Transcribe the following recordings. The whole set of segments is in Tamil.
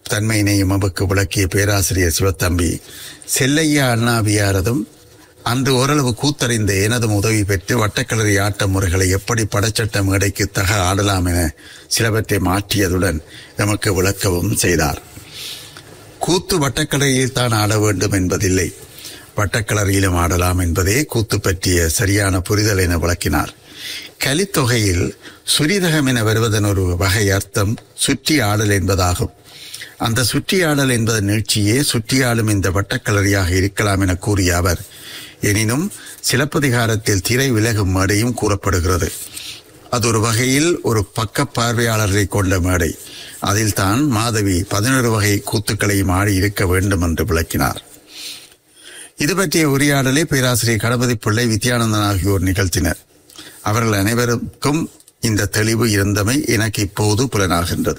தன்மையினையும் நமக்கு விளக்கிய பேராசிரியர் சிவத்தம்பி செல்லையா அண்ணாவியாரதும் அன்று ஓரளவு கூத்தறிந்த எனதும் உதவி பெற்று வட்டக்கிளறி ஆட்ட முறைகளை எப்படி படச்சட்ட மேடைக்கு தக ஆடலாம் என சிலவற்றை மாற்றியதுடன் நமக்கு விளக்கவும் செய்தார் கூத்து வட்டக்கலையில் தான் ஆட வேண்டும் என்பதில்லை வட்டக்கலரியிலும் ஆடலாம் என்பதே கூத்து பற்றிய சரியான புரிதல் என விளக்கினார் கலித்தொகையில் சுரிதகம் என வருவதன் ஒரு வகை அர்த்தம் சுற்றி ஆடல் என்பதாகும் அந்த சுற்றி ஆடல் என்பது நீட்சியே சுற்றியாடும் இந்த வட்டக்கலரியாக இருக்கலாம் என கூறிய அவர் எனினும் சிலப்பதிகாரத்தில் திரை விலகும் மேடையும் கூறப்படுகிறது அது ஒரு வகையில் ஒரு பக்க பார்வையாளரை கொண்ட மேடை அதில் தான் மாதவி பதினொரு வகை கூத்துக்களையும் ஆடி இருக்க வேண்டும் என்று விளக்கினார் இது பற்றிய உரையாடலை பேராசிரியர் கணபதி பிள்ளை வித்யானந்தன் ஆகியோர் நிகழ்த்தினர் அவர்கள் அனைவருக்கும் இந்த தெளிவு இருந்தமை எனக்கு இப்போது புலனாகின்றது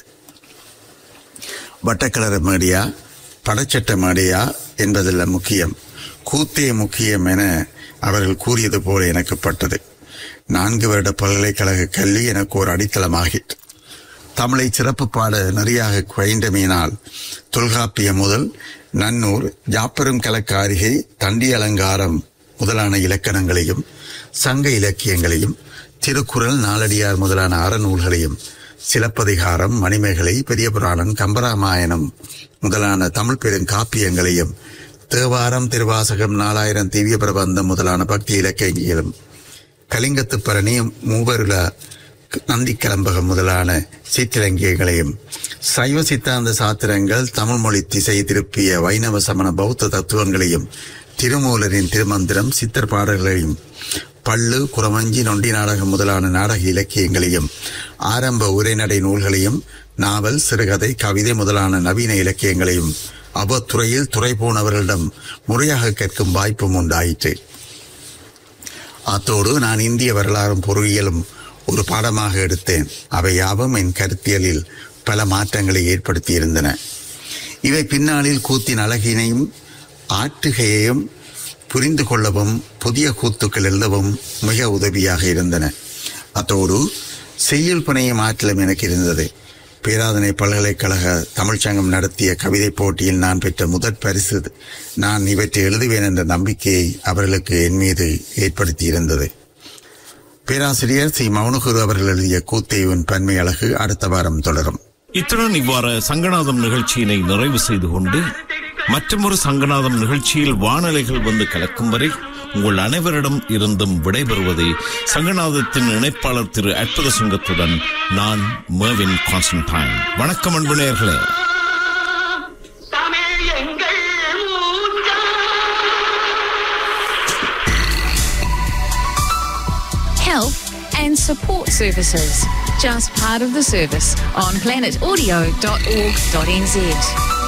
வட்டக்கலர மேடியா படச்சட்ட மேடையா என்பதல்ல முக்கியம் கூத்தே முக்கியம் என அவர்கள் கூறியது போல எனக்கு பட்டது நான்கு வருட பல்கலைக்கழக கல்வி எனக்கு ஒரு அடித்தளமாகிற்று தமிழை சிறப்பு பாட நெறியாக குவைண்டமையினால் தொல்காப்பியம் முதல் நன்னூர் ஜாப்பரும் கலக்காரிகை தண்டி அலங்காரம் முதலான இலக்கணங்களையும் சங்க இலக்கியங்களையும் திருக்குறள் நாலடியார் முதலான அறநூல்களையும் சிலப்பதிகாரம் மணிமேகலை பெரிய புராணம் கம்பராமாயணம் முதலான தமிழ் பெருங்காப்பியங்களையும் தேவாரம் திருவாசகம் நாலாயிரம் திவ்ய பிரபந்தம் முதலான பக்தி இலக்கியங்களும் கலிங்கத்து பரணி மூவருல நந்தி கலம்பகம் முதலான சிற்றிலங்கியங்களையும் சைவ சித்தாந்த சாத்திரங்கள் தமிழ் மொழி திசை திருப்பிய வைணவ சமண பௌத்த தத்துவங்களையும் திருமூலரின் திருமந்திரம் சித்தர் பாடல்களையும் பள்ளு குறவஞ்சி நொண்டி நாடகம் முதலான நாடக இலக்கியங்களையும் ஆரம்ப உரைநடை நூல்களையும் நாவல் சிறுகதை கவிதை முதலான நவீன இலக்கியங்களையும் அவ்வத்துறையில் துறை போனவர்களிடம் முறையாக கேட்கும் வாய்ப்பும் உண்டாயிற்று அத்தோடு நான் இந்திய வரலாறும் பொருளியலும் ஒரு பாடமாக எடுத்தேன் அவை யாவும் என் கருத்தியலில் பல மாற்றங்களை ஏற்படுத்தியிருந்தன இவை பின்னாளில் கூத்தின் அழகினையும் ஆற்றுகையையும் புரிந்து கொள்ளவும் புதிய கூத்துக்கள் எழுதவும் மிக உதவியாக இருந்தன அத்தோடு செய்யுள் புனையும் ஆற்றலும் எனக்கு இருந்தது பேராதனை பல்கலைக்கழக தமிழ்ச்சங்கம் நடத்திய கவிதை போட்டியில் நான் பெற்ற முதற் பரிசு நான் இவற்றை எழுதுவேன் என்ற நம்பிக்கையை அவர்களுக்கு என் மீது ஏற்படுத்தியிருந்தது பேராசிரியர் சி மௌனகுரு அவர்கள் எழுதிய கூத்தேவின் பன்மை அழகு அடுத்த வாரம் தொடரும் இத்துடன் இவ்வாறு சங்கநாதம் நிகழ்ச்சியினை நிறைவு செய்து கொண்டு மற்றொரு சங்கநாதம் நிகழ்ச்சியில் வானலைகள் வந்து கலக்கும் வரை உங்கள் அனைவரிடம் இருந்தும் விடைபெறுவது சங்கநாதத்தின் இணைப்பாளர் திரு அற்புத சிங்கத்துடன் நான் மேவின் கான்ஸ்டன்டைன் வணக்கம் அன்பு நேயர்களே தமிழ் எங்கள் மூச்சா Health and support services. Just part of the service on planetaudio.org.nz.